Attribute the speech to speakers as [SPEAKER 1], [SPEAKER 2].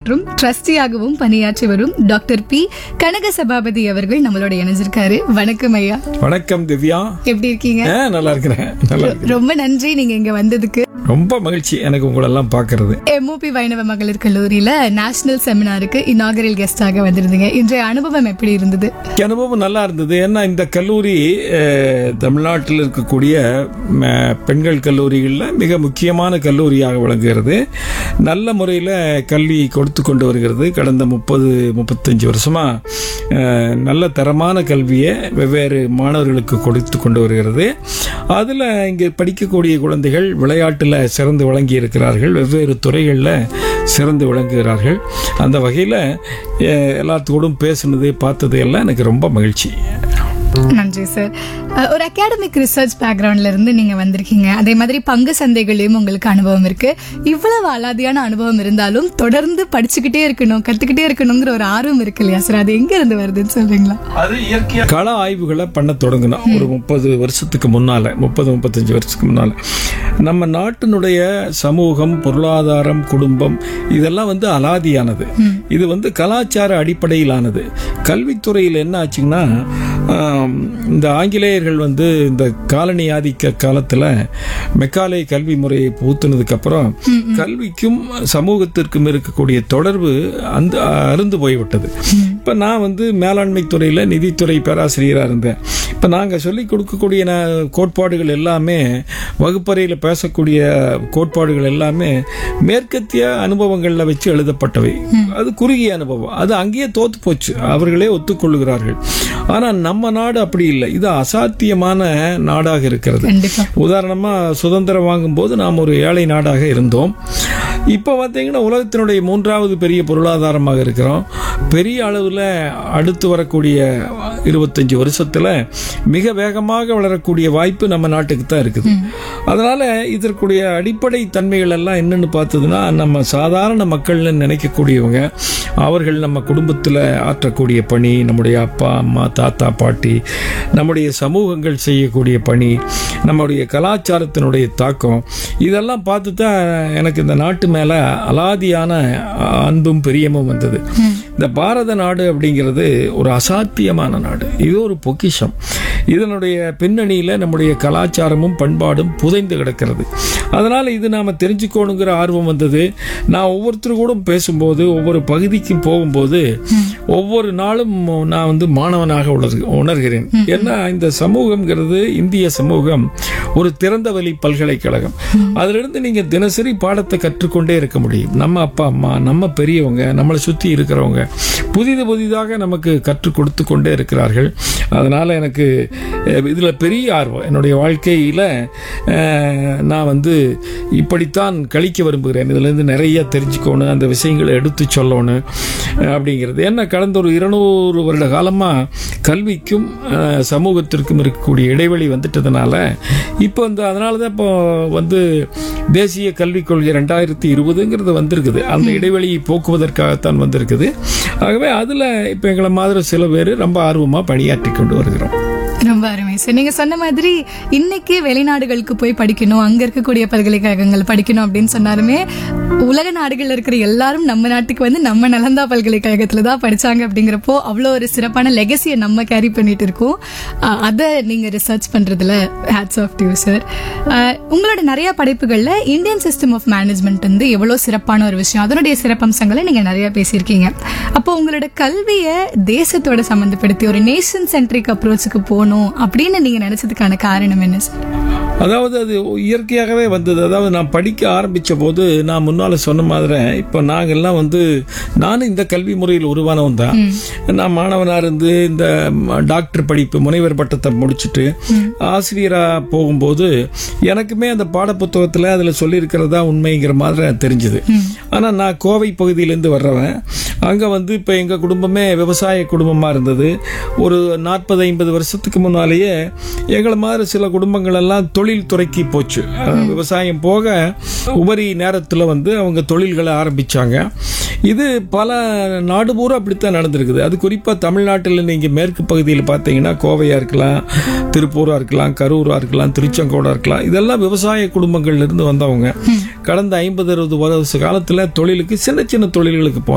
[SPEAKER 1] மற்றும் ட்ரஸ்டியாகவும் பணியாற்றி வரும் டாக்டர் பி கனக சபாபதி அவர்கள் நம்மளோட இணைஞ்சிருக்காரு வணக்கம் ஐயா
[SPEAKER 2] வணக்கம் திவ்யா
[SPEAKER 1] எப்படி இருக்கீங்க
[SPEAKER 2] ஆ, நல்லா இருக்கிறேன் நல்லா இருக்கிறேன்
[SPEAKER 1] ரொம்ப நன்றி நீங்க இங்க வந்ததுக்கு
[SPEAKER 2] ரொம்ப மகிழ்ச்சி எனக்கு உங்களெல்லாம் பார்க்கறது
[SPEAKER 1] எம்ஓபி வைணவ மகளிர் கல்லூரியில நேஷனல் செமினாருக்கு இனாகரல் கெஸ்டாக வந்திருந்தீங்க இன்றைய அனுபவம் எப்படி இருந்தது
[SPEAKER 2] எனக்கு அனுபவம் நல்லா இருந்தது ஏன்னா இந்த கல்லூரி அஹ், தமிழ்நாட்டில் இருக்கக்கூடிய ம, பெண்கள் கல்லூரிகளில் மிக முக்கியமான கல்லூரியாக விளங்குகிறது நல்ல முறையில் கல்வி கொடுத்து கொண்டு வருகிறது கடந்த முப்பது முப்பத்தஞ்சு வருஷமா அஹ், நல்ல தரமான கல்வியை வெவ்வேறு மாணவர்களுக்கு கொடுத்து கொண்டு வருகிறது அதில் இங்கே படிக்கக்கூடிய குழந்தைகள் விளையாட்டில் சிறந்து விளங்கி இருக்கிறார்கள் வெவ்வேறு துறைகளில் சிறந்து விளங்குகிறார்கள் அந்த வகையில் எல்லாத்துக்கூடும் பேசுனது பார்த்தது எல்லாம் எனக்கு ரொம்ப மகிழ்ச்சி
[SPEAKER 1] நன்றி சார் அஹ், ஒரு அகாடமிக் ரிசர்ச் பேக்ரவுண்ட்ல இருந்து நீங்க வந்திருக்கீங்க அதே மாதிரி பங்கு சந்தைகளையும் உங்களுக்கு அனுபவம் இருக்கு இவ்வளவு அலாதியான அனுபவம் இருந்தாலும் தொடர்ந்து படிச்சுக்கிட்டே இருக்கணும் கத்துக்கிட்டே இருக்கணுங்கிற ஒரு ஆர்வம் இருக்கு இல்லையா சார் அது எங்க இருந்து வருதுன்னு சொல்றீங்களா
[SPEAKER 2] அது இயற்கையா கள ஆய்வுகளை பண்ண தொடங்கினோம் ஒரு முப்பது வருஷத்துக்கு முன்னால முப்பது முப்பத்தஞ்சு வருஷத்துக்கு முன்னால நம்ம நாட்டினுடைய சமூகம் பொருளாதாரம் குடும்பம் இதெல்லாம் வந்து அலாதியானது இது வந்து கலாச்சார அடிப்படையிலானது கல்வித்துறையில் என்ன ஆச்சுங்கன்னா ஆம், இந்த ஆங்கிலேயர்கள் வந்து இந்த காலனி ஆதிக்க காலத்துல மெக்காலே கல்வி முறையை பூத்துனதுக்கு அப்புறம் கல்விக்கும் சமூகத்திற்கும் இருக்கக்கூடிய தொடர்பு அந்த அருந்து போய்விட்டது இப்ப நான் வந்து மேலாண்மை துறையில நிதித்துறை பேராசிரியராக இருந்தேன் இப்ப நாங்க சொல்லி கொடுக்கக்கூடிய ந- கோட்பாடுகள் எல்லாமே வகுப்பறையில பேசக்கூடிய கோட்பாடுகள் எல்லாமே மேற்கத்திய அனுபவங்கள்ல வச்சு எழுதப்பட்டவை அது குறுகிய அனுபவம் அது அங்கேயே தோத்து போச்சு அவர்களே ஒத்துக்கொள்கிறார்கள் ஆனா நம்ம நாடு அப்படி இல்லை இது அசாத்தியமான நாடாக இருக்கிறது
[SPEAKER 1] கண்டிப்பா
[SPEAKER 2] உதாரணமா சுதந்திரம் வாங்கும்போது நாம் ஒரு ஏழை நாடாக இருந்தோம் இப்போ பார்த்தீங்கன்னா உலகத்தினுடைய மூன்றாவது பெரிய பொருளாதாரமாக இருக்கிறோம் பெரிய அளவில் அடுத்து வரக்கூடிய இருபத்தஞ்சு வருஷத்துல மிக வேகமாக வளரக்கூடிய வாய்ப்பு நம்ம நாட்டுக்கு தான் இருக்குது அதனால இதற்குடைய அடிப்படை தன்மைகள் எல்லாம் என்னன்னு பார்த்ததுன்னா நம்ம சாதாரண மக்கள்னு நினைக்கக்கூடியவங்க அவர்கள் நம்ம குடும்பத்தில் ஆற்றக்கூடிய பணி நம்முடைய அப்பா அம்மா தாத்தா பாட்டி நம்முடைய சமூகங்கள் செய்யக்கூடிய பணி நம்முடைய கலாச்சாரத்தினுடைய தாக்கம் இதெல்லாம் பார்த்து தான் எனக்கு இந்த நாட்டு மேல அலாதியான அன்பும் பிரியமும் வந்தது இந்த பாரத நாடு அப்படிங்கிறது ஒரு அசாத்தியமான நாடு இது ஒரு பொக்கிஷம் இதனுடைய பின்னணியில நம்முடைய கலாச்சாரமும் பண்பாடும் புதைந்து கிடக்கிறது அதனால இது நாம தெரிஞ்சுக்கணுங்கிற ஆர்வம் வந்தது நான் ஒவ்வொருத்தரு கூட பேசும்போது ஒவ்வொரு பகுதிக்கும் போகும்போது ஒவ்வொரு நாளும் நான் வந்து மாணவனாக உணர் உணர்கிறேன் ஏன்னா இந்த சமூகம்ங்கிறது இந்திய சமூகம் ஒரு திறந்த வெளி பல்கலைக்கழகம் அதிலிருந்து நீங்க தினசரி பாடத்தை கற்றுக்கொண்டே இருக்க முடியும் நம்ம அப்பா அம்மா நம்ம பெரியவங்க நம்மளை சுத்தி இருக்கிறவங்க புதிது புதிதாக நமக்கு கற்றுக் கொடுத்து கொண்டே இருக்கிறார்கள் அதனால எனக்கு அஹ், இதுல பெரிய ஆர்வம் என்னுடைய வாழ்க்கையில அஹ், நான் வந்து இப்படித்தான் கழிக்க விரும்புகிறேன் இதுல இருந்து நிறைய தெரிஞ்சுக்கணும் அந்த விஷயங்களை எடுத்து சொல்லணும் அஹ், அப்படிங்கிறது ஏன்னா கடந்த ஒரு இருநூறு வருட காலமா கல்விக்கும் அஹ், சமூகத்திற்கும் இருக்கக்கூடிய இடைவெளி வந்துட்டதுனால இப்போ வந்து அதனால தான் இப்போ வந்து தேசிய கல்விக் கொள்கை ரெண்டாயிரத்தி இருபதுங்கிறது வந்திருக்குது அந்த இடைவெளியை போக்குவதற்காகத்தான் வந்திருக்குது ஆகவே அதுல இப்போ எங்களை மாதிரி சில பேர் ரொம்ப ஆர்வமா பணியாற்றி கொண்டு வருகிறோம்
[SPEAKER 1] ரொம்ப அருமை சார் நீங்க சொன்ன மாதிரி இன்னைக்கு வெளிநாடுகளுக்கு போய் படிக்கணும் அங்க இருக்கக்கூடிய பல்கலைக்கழகங்கள் படிக்கணும் அப்படின்னு சொன்னாலுமே உலக நாடுகள்ல இருக்கிற எல்லாரும் நம்ம நாட்டுக்கு வந்து நம்ம நலந்தா பல்கலைக்கழகத்துல தான் படிச்சாங்க அப்படிங்கிறப்போ அவ்வளோ ஒரு சிறப்பான லெகசியை நம்ம கேரி பண்ணிட்டு இருக்கோம் அஹ் அதை நீங்க ரிசர்ச் பண்றதுல ஹேட்ஸ் ஆஃப் டியூ சார் உங்களோட நிறைய படைப்புகள்ல இந்தியன் சிஸ்டம் ஆஃப் மேனேஜ்மெண்ட் வந்து எவ்வளவு சிறப்பான ஒரு விஷயம் அதனுடைய சிறப்பம்சங்களை நீங்க நிறைய பேசியிருக்கீங்க அப்போ உங்களோட கல்வியை தேசத்தோட சம்பந்தப்படுத்தி ஒரு நேஷன் சென்ட்ரிக் அப்ரோச்சுக்கு போகணும் அப்படின்னு நீங்க நினைச்சதுக்கான காரணம் என்ன சார்
[SPEAKER 2] அதாவது அது இயற்கையாகவே வந்தது அதாவது நான் படிக்க ஆரம்பிச்ச போது நான் முன்னால சொன்ன மாதிரி இப்போ நாங்கெல்லாம் வந்து நானும் இந்த கல்வி முறையில் உருவானவன் தான் நான் மாணவனா இருந்து இந்த ம- டாக்டர் படிப்பு முனைவர் பட்டத்தை முடிச்சுட்டு ஆசிரியரா போகும்போது எனக்குமே அந்த பாடப்புத்தகத்துல அதுல சொல்லியிருக்கிறதா உண்மைங்கிற மாதிரி தெரிஞ்சது ஆனா நான் கோவை பகுதியிலேருந்து வர்றவன் அங்க வந்து இப்ப எங்க குடும்பமே விவசாய குடும்பமா இருந்தது ஒரு நாற்பது ஐம்பது வருஷத்துக்கு முன்னாலேயே எங்களை மாதிரி சில குடும்பங்கள் எல்லாம் தொழில் துறைக்கு போச்சு அஹ் விவசாயம் போக உபரி நேரத்துல வந்து அவங்க தொழில்களை ஆரம்பிச்சாங்க இது பல நாடு பூரா அப்படித்தான் நடந்திருக்குது அது குறிப்பா தமிழ்நாட்டில் நீங்க மேற்கு பகுதியில் பார்த்தீங்கன்னா கோவையா இருக்கலாம் திருப்பூரா இருக்கலாம் கரூரா இருக்கலாம் திருச்செங்கோடா இருக்கலாம் இதெல்லாம் விவசாய குடும்பங்கள்ல இருந்து வந்தவங்க கடந்த ஐம்பது அறுபது வருஷ காலத்துல தொழிலுக்கு சின்ன சின்ன தொழில்களுக்கு போனாங்க